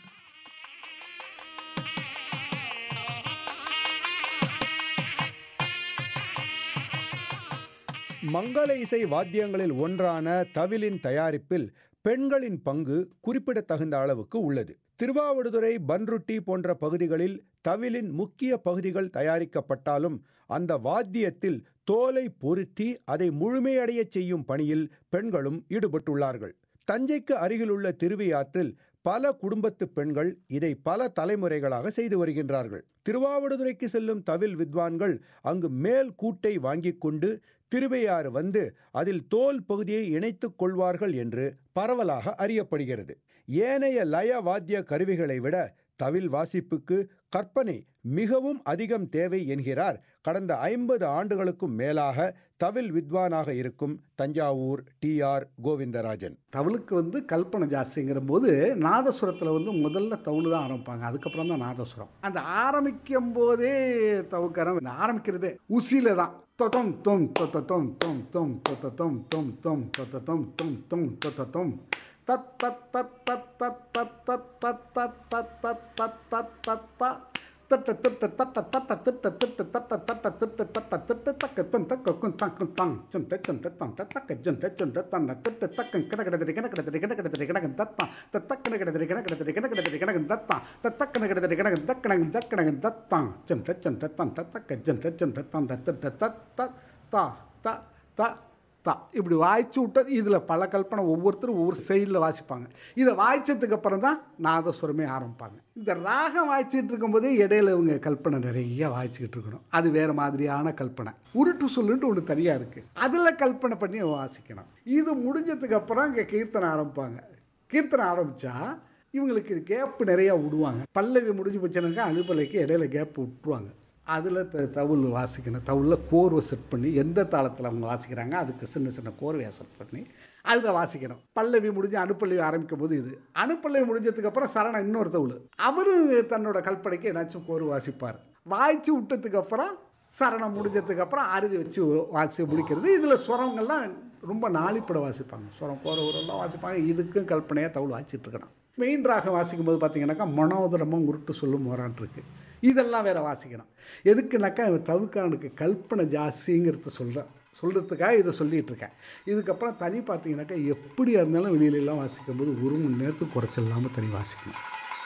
மங்கள இசை வாத்தியங்களில் ஒன்றான தவிலின் தயாரிப்பில் பெண்களின் பங்கு குறிப்பிடத்தகுந்த அளவுக்கு உள்ளது திருவாவடுதுறை பன்ருட்டி போன்ற பகுதிகளில் தவிலின் முக்கிய பகுதிகள் தயாரிக்கப்பட்டாலும் அந்த வாத்தியத்தில் தோலை பொருத்தி அதை முழுமையடையச் செய்யும் பணியில் பெண்களும் ஈடுபட்டுள்ளார்கள் தஞ்சைக்கு அருகிலுள்ள திருவையாற்றில் பல குடும்பத்து பெண்கள் இதை பல தலைமுறைகளாக செய்து வருகின்றார்கள் திருவாவடுதுறைக்கு செல்லும் தவில் வித்வான்கள் அங்கு மேல் கூட்டை வாங்கிக் கொண்டு திருவையாறு வந்து அதில் தோல் பகுதியை இணைத்துக் கொள்வார்கள் என்று பரவலாக அறியப்படுகிறது ஏனைய லய வாத்திய கருவிகளை விட தவில் வாசிப்புக்கு கற்பனை மிகவும் அதிகம் தேவை என்கிறார் கடந்த ஐம்பது ஆண்டுகளுக்கும் மேலாக தவில் வித்வானாக இருக்கும் தஞ்சாவூர் டி ஆர் கோவிந்தராஜன் தவிழுக்கு வந்து கல்பனை ஜாஸ்திங்கிற போது நாதசுரத்தில் வந்து முதல்ல தவுள் தான் ஆரம்பிப்பாங்க அதுக்கப்புறம் தான் நாதசுரம் அந்த ஆரம்பிக்கும் போதே தவுக்கரம் ஆரம்பிக்கிறதே உசியில தான் தொtom தொம் தொத்த தொம் தொம் தொம் தொத்த தொம் தொம் தொம் தொத்த தொம் தொம் தொம் தொத்த தொம் தத் தத் தத் தத் தத் தத் தத் தத் தத் தத் தத் தத் தத் தத் தட்ட திட்ட தட்ட தட்ட திட்ட திட்ட தட்ட தட்ட திட்ட தட்ட திட்ட தக்க தன் தக்க குன் தக்கு தங் சுண்ட சுண்ட தன் தக்க ஜுண்ட சுண்ட தன்ன திட்ட தக்க கிட கிடதிரி கிட கிடதிரி கிட கிடதிரி கிடக்கு தத்தான் தத்தக்கன கிடதிரி கிட கிடதிரி கிட கிடதிரி கிடக்கு தத்தான் தத்தக்கன கிடதிரி கிடக்கு தக்கணங்க தக்கணங்க தத்தான் சுண்ட சுண்ட தன் தக்க ஜுண்ட சுண்ட தன் திட்ட தத் தத் தா த த தா இப்படி வாய்ச்சி விட்டது இதில் பல கல்பனை ஒவ்வொருத்தரும் ஒவ்வொரு சைடில் வாசிப்பாங்க இதை வாய்ச்சதுக்கு அப்புறம் தான் நாதஸ்வரமே ஆரம்பிப்பாங்க இந்த ராகம் வாய்ச்சிட்டு இருக்கும்போதே இடையில இவங்க கல்பனை நிறைய வாய்ச்சிக்கிட்டு இருக்கணும் அது வேறு மாதிரியான கல்பனை உருட்டு சொல்லுன்ட்டு ஒன்று தனியாக இருக்குது அதில் கல்பனை பண்ணி வாசிக்கணும் இது முடிஞ்சதுக்கு அப்புறம் இங்கே கீர்த்தனை ஆரம்பிப்பாங்க கீர்த்தனை ஆரம்பித்தா இவங்களுக்கு கேப்பு நிறையா விடுவாங்க பல்லவி முடிஞ்சு போச்சுனாக்கா அனுப்பலைக்கு இடையில கேப் விட்டுருவாங்க அதில் த தவுள் வாசிக்கணும் தவுளில் கோர்வை செட் பண்ணி எந்த தாளத்தில் அவங்க வாசிக்கிறாங்க அதுக்கு சின்ன சின்ன கோர்வையை செட் பண்ணி அதில் வாசிக்கணும் பல்லவி முடிஞ்சு அணுப்பல்லவி ஆரம்பிக்கும் போது இது அணுப்பல்லவி முடிஞ்சதுக்கப்புறம் சரணம் இன்னொரு தவுள் அவரும் தன்னோட கல்பனைக்கு ஏதாச்சும் கோர்வை வாசிப்பார் வாய்ச்சி விட்டதுக்கு அப்புறம் சரணம் முடிஞ்சதுக்கப்புறம் அறுதி வச்சு வாசி முடிக்கிறது இதில் சுரங்கள்லாம் ரொம்ப நாளிப்பட வாசிப்பாங்க சுரம் போகிற ஊரெல்லாம் வாசிப்பாங்க இதுக்கும் கல்பனையாக தவுள் வாசிட்டு இருக்கணும் மெயின் ராகம் வாசிக்கும் போது பார்த்தீங்கன்னாக்கா மனோதரமும் உருட்டு சொல்லும் மோரான் இருக்கு இதெல்லாம் வேற வாசிக்கணும் எதுக்குனாக்கா தவுக்காரனுக்கு கல்பனை ஜாஸ்திங்கிறத சொல்கிறேன் சொல்கிறதுக்காக இதை சொல்லிகிட்டு இருக்கேன் இதுக்கப்புறம் தனி பார்த்தீங்கன்னாக்கா எப்படியா இருந்தாலும் வெளியிலலாம் வாசிக்கும் போது ஒரு மணி நேரத்துக்கு குறைச்சல் இல்லாமல் தனி வாசிக்கணும்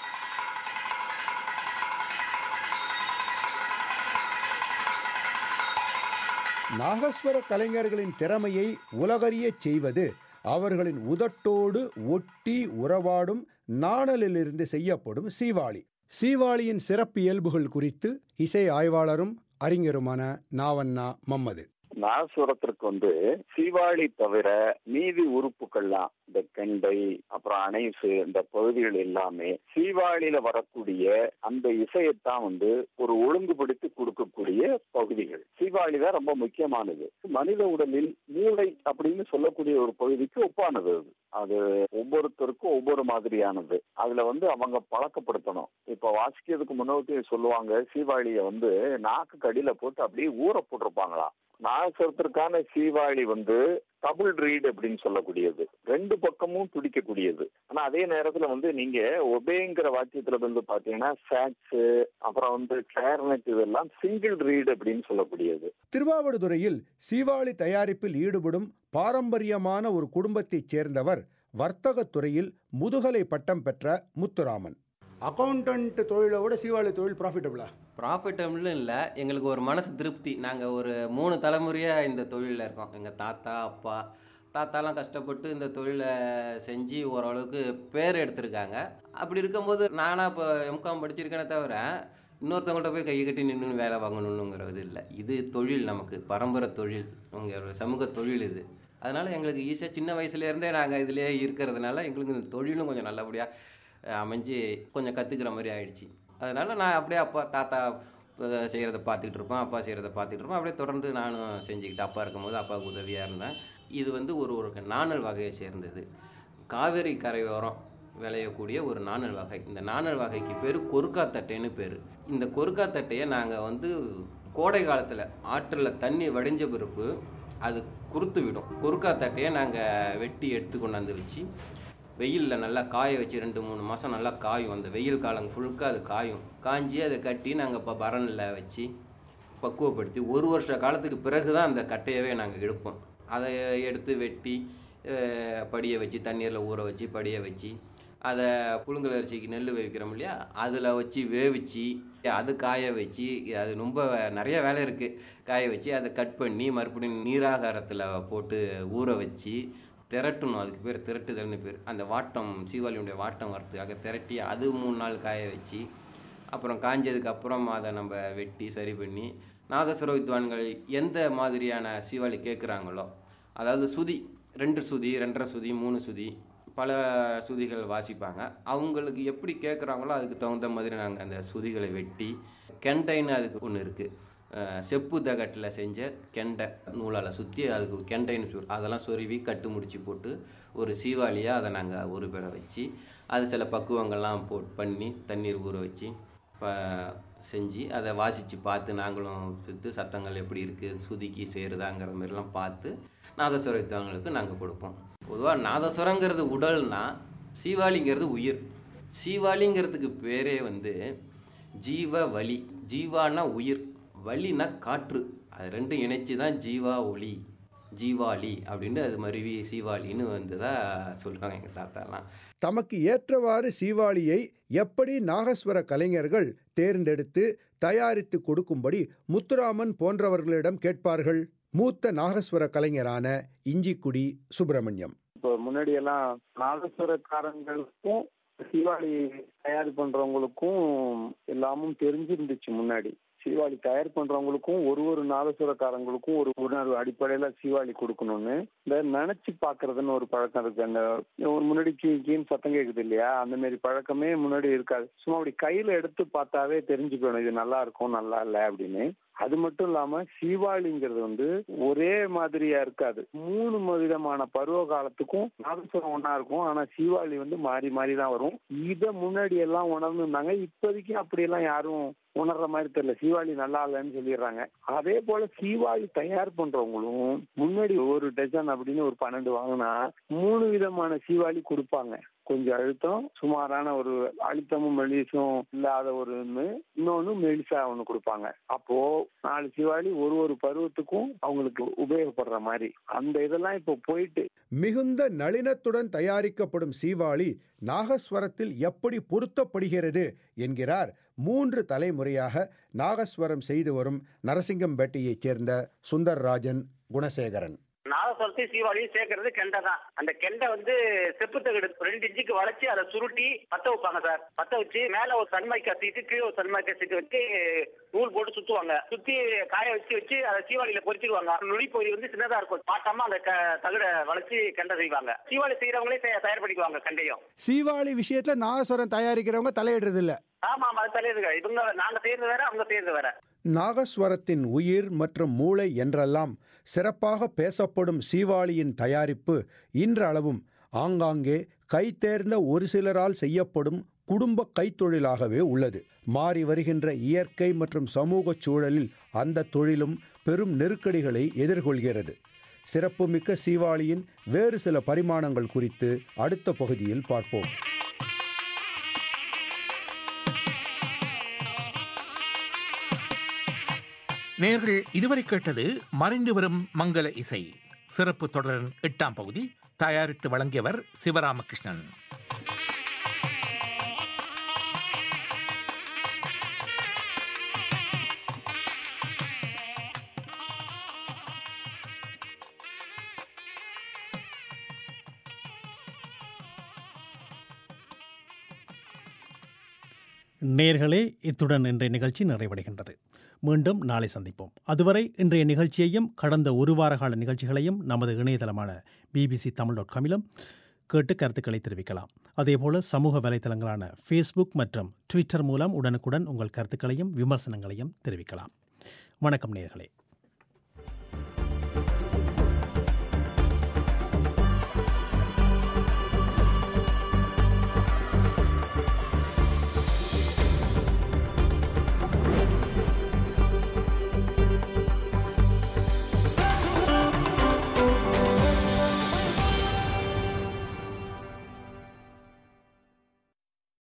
நாகஸ்வர கலைஞர்களின் திறமையை உலகறியச் செய்வது அவர்களின் உதட்டோடு ஒட்டி உறவாடும் நாணலிலிருந்து செய்யப்படும் சீவாளி சீவாளியின் சிறப்பு இயல்புகள் குறித்து இசை ஆய்வாளரும் அறிஞருமான நாவண்ணா மம்மது நாசுரத்திற்கு வந்து சீவாளி தவிர மீதி உறுப்புகள்லாம் இந்த கெண்டை அப்புறம் அணைசு இந்த பகுதிகள் எல்லாமே சீவாளியில வரக்கூடிய அந்த இசையத்தான் வந்து ஒரு ஒழுங்குபடுத்தி கொடுக்கக்கூடிய பகுதிகள் சீவாளி தான் ரொம்ப முக்கியமானது மனித உடலில் மூளை அப்படின்னு சொல்லக்கூடிய ஒரு பகுதிக்கு ஒப்பானது அது அது ஒவ்வொருத்தருக்கும் ஒவ்வொரு மாதிரியானது அதுல வந்து அவங்க பழக்கப்படுத்தணும் இப்ப வாசிக்கிறதுக்கு முன்னோட்டி சொல்லுவாங்க சீவாளிய வந்து நாக்கு கடியில போட்டு அப்படியே ஊற போட்டிருப்பாங்களாம் நாகசரத்திற்கான சீவாளி வந்து டபுள் ரீட் அப்படின்னு சொல்லக்கூடியது ரெண்டு பக்கமும் துடிக்கக்கூடியது ஆனா அதே நேரத்துல வந்து நீங்க ஒபேங்கிற வாக்கியத்துல வந்து பாத்தீங்கன்னா சாக்ஸ் அப்புறம் வந்து கிளாரினட் இதெல்லாம் சிங்கிள் ரீட் அப்படின்னு சொல்லக்கூடியது திருவாவடுதுறையில் சீவாளி தயாரிப்பில் ஈடுபடும் பாரம்பரியமான ஒரு குடும்பத்தைச் சேர்ந்தவர் வர்த்தகத் துறையில் முதுகலை பட்டம் பெற்ற முத்துராமன் அக்கௌண்டன்ட் தொழிலை விட சீவாளி தொழில் ப்ராஃபிட்டபிளா ப்ராஃபிட்டபிள்னு இல்லை எங்களுக்கு ஒரு மனசு திருப்தி நாங்கள் ஒரு மூணு தலைமுறையாக இந்த தொழிலில் இருக்கோம் எங்கள் தாத்தா அப்பா தாத்தாலாம் கஷ்டப்பட்டு இந்த தொழிலை செஞ்சு ஓரளவுக்கு பேர் எடுத்திருக்காங்க அப்படி இருக்கும்போது நானாக இப்போ எம்காம் படிச்சிருக்கேனே தவிர இன்னொருத்தவங்கள்ட்ட போய் கையை கட்டி நின்று வேலை வாங்கணுங்கிறது இல்லை இது தொழில் நமக்கு பரம்பரை தொழில் உங்களோட சமூக தொழில் இது அதனால் எங்களுக்கு ஈஸியாக சின்ன வயசுலேருந்தே நாங்கள் இதிலே இருக்கிறதுனால எங்களுக்கு இந்த தொழிலும் கொஞ்சம் நல்லபடியாக அமைஞ்சு கொஞ்சம் கற்றுக்கிற மாதிரி ஆயிடுச்சு அதனால் நான் அப்படியே அப்பா தாத்தா செய்கிறத பார்த்துக்கிட்டு இருப்பேன் அப்பா செய்கிறத பார்த்துட்டு இருப்பேன் அப்படியே தொடர்ந்து நானும் செஞ்சுக்கிட்டு அப்பா இருக்கும்போது அப்பாவுக்கு உதவியாக இருந்தேன் இது வந்து ஒரு ஒரு நாணல் வகையை சேர்ந்தது காவேரி கரையோரம் விளையக்கூடிய ஒரு நாணல் வகை இந்த நாணல் வகைக்கு பேர் கொருக்காத்தட்டைன்னு பேர் இந்த கொருக்காத்தட்டையை நாங்கள் வந்து கோடை காலத்தில் ஆற்றில் தண்ணி வடிஞ்ச பிறப்பு அது குறுத்து விடும் கொருக்காத்தட்டையை நாங்கள் வெட்டி எடுத்து கொண்டாந்து வச்சு வெயிலில் நல்லா காய வச்சு ரெண்டு மூணு மாதம் நல்லா காயும் அந்த வெயில் காலம் ஃபுல்க அது காயும் காஞ்சி அதை கட்டி நாங்கள் இப்போ பரனில் வச்சு பக்குவப்படுத்தி ஒரு வருஷ காலத்துக்கு பிறகு தான் அந்த கட்டையவே நாங்கள் எடுப்போம் அதை எடுத்து வெட்டி அஹ், படிய வச்சு தண்ணீரில் ஊற வச்சு படிய வச்சு அதை புழுங்கல் அரிசிக்கு நெல் வைக்கிறோம் இல்லையா அதில் வச்சு வேவிச்சு அது காய வச்சு அது ரொம்ப நிறைய வேலை இருக்குது காய வச்சு அதை கட் பண்ணி மறுபடியும் நீராகாரத்தில் போட்டு ஊற வச்சு திரட்டணும் அதுக்கு பேர் திரட்டுதல்னு பேர் அந்த வாட்டம் சீவாளியுடைய வாட்டம் வரத்துக்காக திரட்டி அது மூணு நாள் காய வச்சு அப்புறம் காஞ்சதுக்கு அப்புறம் அதை நம்ம வெட்டி சரி பண்ணி நாதஸ்வர வித்வான்கள் எந்த மாதிரியான சீவாளி கேட்குறாங்களோ அதாவது சுதி ரெண்டு சுதி ரெண்டரை சுதி மூணு சுதி பல சுதிகள் வாசிப்பாங்க அவங்களுக்கு எப்படி கேட்குறாங்களோ அதுக்கு தகுந்த மாதிரி நாங்கள் அந்த சுதிகளை வெட்டி கெண்டைன்னு அதுக்கு ஒன்று இருக்குது செப்பு தகட்டில் செஞ்ச கெண்டை நூலால் சுற்றி அதுக்கு கெண்டைன்னு சொல் அதெல்லாம் சொருவி கட்டு முடிச்சு போட்டு ஒரு சீவாளியாக அதை நாங்கள் உருப்பட வச்சு அது சில பக்குவங்கள்லாம் போட் பண்ணி தண்ணீர் ஊற வச்சு ப செஞ்சு அதை வாசித்து பார்த்து நாங்களும் சுத்து சத்தங்கள் எப்படி இருக்குது சுதிக்கு சேருதாங்கிற மாதிரிலாம் பார்த்து நாதஸ்வர வித்தவங்களுக்கு நாங்கள் கொடுப்போம் பொதுவாக நாதஸ்வரங்கிறது உடல்னா சீவாளிங்கிறது உயிர் சீவாளிங்கிறதுக்கு பேரே வந்து ஜீவ வலி ஜீவானா உயிர் வலினா காற்று அது ரெண்டும் இணைச்சி தான் ஜீவா ஒளி ஜீவாளி அப்படின்னு அது மருவி சீவாளின்னு வந்ததா சொல்கிறாங்க எங்கள் தாத்தாலாம் தமக்கு ஏற்றவாறு சீவாளியை எப்படி நாகஸ்வர கலைஞர்கள் தேர்ந்தெடுத்து தயாரித்து கொடுக்கும்படி முத்துராமன் போன்றவர்களிடம் கேட்பார்கள் மூத்த நாகஸ்வர கலைஞரான இஞ்சிக்குடி சுப்பிரமணியம் இப்போ முன்னாடி எல்லாம் நாதஸ்வரக்காரங்களுக்கும் சீவாளி தயார் பண்றவங்களுக்கும் எல்லாமும் தெரிஞ்சிருந்துச்சு முன்னாடி சீவாளி தயார் பண்றவங்களுக்கும் ஒரு ஒரு நாதஸ்வரக்காரங்களுக்கும் ஒரு உணர்வு அடிப்படையில சீவாளி கொடுக்கணும்னு இந்த நினைச்சு பாக்குறதுன்னு ஒரு பழக்கம் இருக்கு அந்த ஒரு முன்னாடி கீ கீன்னு சத்தம் கேக்குது இல்லையா அந்த மாதிரி பழக்கமே முன்னாடி இருக்காது சும்மா அப்படி கையில எடுத்து பார்த்தாவே தெரிஞ்சுக்கணும் இது நல்லா இருக்கும் நல்லா இல்லை அப்படின்னு அது மட்டும் இல்லாம சீவாளிங்கிறது வந்து ஒரே மாதிரியா இருக்காது மூணு விதமான பருவ காலத்துக்கும் நாதஸ்வரம் ஒன்னா இருக்கும் ஆனா சீவாளி வந்து மாறி மாறி தான் வரும் இத முன்னாடி எல்லாம் உணர்ந்துருந்தாங்க இப்போதைக்கு அப்படியெல்லாம் யாரும் உணர்ற மாதிரி தெரியல சீவாளி நல்லா இல்லைன்னு சொல்லிடுறாங்க அதே போல சீவாளி தயார் பண்றவங்களும் முன்னாடி ஒரு டஜன் அப்படின்னு ஒரு பன்னெண்டு வாங்கினா மூணு விதமான சீவாளி கொடுப்பாங்க கொஞ்சம் அழுத்தம் சுமாரான ஒரு அழுத்தமும் மெலிசும் இல்லாத ஒரு ஒண்ணு இன்னொன்னு மெலிசா ஒண்ணு கொடுப்பாங்க அப்போ நாலு சிவாலி ஒரு ஒரு பருவத்துக்கும் அவங்களுக்கு உபயோகப்படுற மாதிரி அந்த இதெல்லாம் இப்போ போயிட்டு மிகுந்த நளினத்துடன் தயாரிக்கப்படும் சீவாளி நாகஸ்வரத்தில் எப்படி பொருத்தப்படுகிறது என்கிறார் மூன்று தலைமுறையாக நாகஸ்வரம் செய்து வரும் நரசிங்கம்பேட்டையைச் சேர்ந்த சுந்தர்ராஜன் குணசேகரன் நாதஸ்வரத்தையும் சீவாளியும் சேர்க்கறது கெண்டை தான் அந்த கெண்டை வந்து செப்பு தகடு ரெண்டு இன்ச்சுக்கு வளைச்சு அதை சுருட்டி பத்த வைப்பாங்க சார் பத்த வச்சு மேல ஒரு சன்மாய்க்கா சீட்டு கீழே ஒரு சன்மாய்க்கா சீட்டு வச்சு நூல் போட்டு சுத்துவாங்க சுத்தி காய வச்சு வச்சு அதை சீவாளியில பொறிச்சிடுவாங்க நுனி பகுதி வந்து சின்னதா இருக்கும் பாட்டாம அந்த க- தகடை வளைச்சு கெண்டை செய்வாங்க சீவாளி செய்யறவங்களே தயா- தயார் பண்ணிக்குவாங்க கெண்டையும் சீவாளி விஷயத்துல நாகஸ்வரம் தயாரிக்கிறவங்க தலையிடுறது இல்ல ஆமா ஆமா அது தலையுதுங்க இவங்க நாங்க செய்யறது வேற அவங்க செய்யறது வேற நாகஸ்வரத்தின் உயிர் மற்றும் மூளை என்றெல்லாம் சிறப்பாக பேசப்படும் சீவாளியின் தயாரிப்பு இன்றளவும் ஆங்காங்கே கைதேர்ந்த ஒரு சிலரால் செய்யப்படும் குடும்ப கைத்தொழிலாகவே உள்ளது மாறி வருகின்ற இயற்கை மற்றும் சமூகச் சூழலில் அந்த தொழிலும் பெரும் நெருக்கடிகளை எதிர்கொள்கிறது சிறப்புமிக்க சீவாளியின் வேறு சில பரிமாணங்கள் குறித்து அடுத்த பகுதியில் பார்ப்போம் நேர்கள் இதுவரை கேட்டது மறைந்து வரும் மங்கள இசை சிறப்பு தொடரின் எட்டாம் பகுதி தயாரித்து வழங்கியவர் சிவராமகிருஷ்ணன் நேர்களே இத்துடன் இன்றைய நிகழ்ச்சி நிறைவடைகின்றது மீண்டும் நாளை சந்திப்போம் அதுவரை இன்றைய நிகழ்ச்சியையும் கடந்த ஒரு வார கால நிகழ்ச்சிகளையும் நமது இணையதளமான பிபிசி தமிழ் டாட் காமிலும் கேட்டு கருத்துக்களை தெரிவிக்கலாம் அதேபோல சமூக வலைதளங்களான ஃபேஸ்புக் மற்றும் ட்விட்டர் மூலம் உடனுக்குடன் உங்கள் கருத்துக்களையும் விமர்சனங்களையும் தெரிவிக்கலாம் வணக்கம் நேர்களே